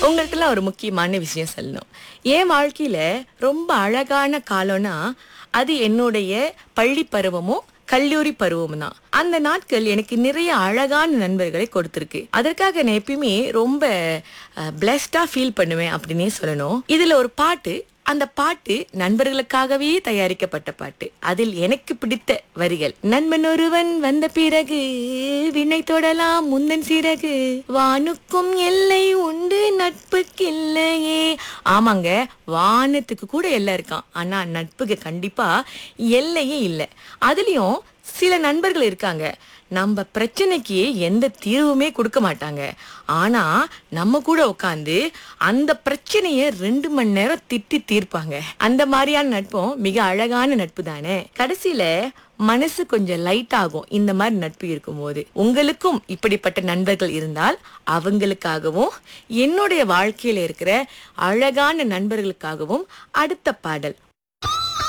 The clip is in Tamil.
உங்கள்கிட்டலாம் ஒரு முக்கியமான விஷயம் சொல்லணும் என் வாழ்க்கையில ரொம்ப அழகான காலம்னா அது என்னுடைய பள்ளி பருவமும் கல்லூரி பருவம் தான் அந்த நாட்கள் எனக்கு நிறைய அழகான நண்பர்களை கொடுத்திருக்கு அதற்காக நான் எப்பயுமே ரொம்ப பிளஸ்டா ஃபீல் பண்ணுவேன் அப்படின்னே சொல்லணும் இதுல ஒரு பாட்டு அந்த பாட்டு நண்பர்களுக்காகவே தயாரிக்கப்பட்ட பாட்டு அதில் எனக்கு பிடித்த வரிகள் நண்பன் ஒருவன் வந்த பிறகு விண்ணை தொடலாம் முந்தன் சிறகு வானுக்கும் எல்லை உண்டு நட்புக்கில்லையே ஆமாங்க வானத்துக்கு கூட எல்லை இருக்கான் ஆனா நட்புக்கு கண்டிப்பா எல்லையே இல்லை அதுலயும் சில நண்பர்கள் இருக்காங்க நம்ம பிரச்சனைக்கு எந்த தீர்வுமே கொடுக்க மாட்டாங்க ஆனா நம்ம கூட உட்காந்து அந்த பிரச்சனைய ரெண்டு மணி நேரம் திட்டி தீர்ப்பாங்க அந்த மாதிரியான நட்பும் மிக அழகான நட்பு தானே கடைசியில மனசு கொஞ்சம் லைட் ஆகும் இந்த மாதிரி நட்பு இருக்கும்போது உங்களுக்கும் இப்படிப்பட்ட நண்பர்கள் இருந்தால் அவங்களுக்காகவும் என்னுடைய வாழ்க்கையில இருக்கிற அழகான நண்பர்களுக்காகவும் அடுத்த பாடல்